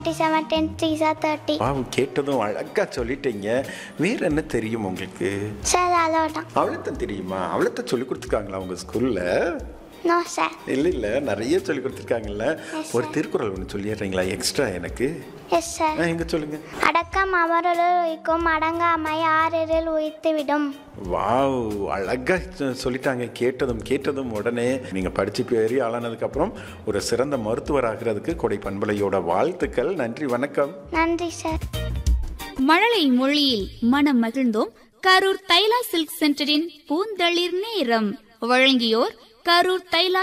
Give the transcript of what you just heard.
seven ten three sir thirty பாவம் கேட்டதும் அழகா சொல்லிட்டீங்க வேற என்ன தெரியும் உங்களுக்கு சார் அவ்வளோதான் அவ்வளோத்தான் தெரியுமா அவ்வளோத்தான் சொல்லி கொடுத்துருக்காங்களா உங்க ஸ்கூல்ல நோ சார் இல்லை இல்லை நிறைய சொல்லி கொடுத்துருக்காங்கல்ல ஒரு திருக்குறள் ஒன்று சொல்லிடுறீங்களா எக்ஸ்ட்ரா எனக்கு எஸ் சார் ஆ, எங்க சொல்லுங்க அடக்கம் அமரலுள் உயிக்கும் அடங்காமை ஆறில் உயித்து விடும் வாவ் அழகா சொ- சொல்லிட்டாங்க கேட்டதும் கேட்டதும் உடனே நீங்க படிச்சு பெரிய ஆளானதுக்கு அப்புறம் ஒரு சிறந்த மருத்துவர் ஆகிறதுக்கு கொடை பண்பலையோட வாழ்த்துக்கள் நன்றி வணக்கம் நன்றி சார் மழலை மொழியில் மனம் மகிழ்ந்தோம் கரூர் தைலா சில்க் சென்டரின் பூந்தளிர் நேரம் வழங்கியோர் கரூர் தைலா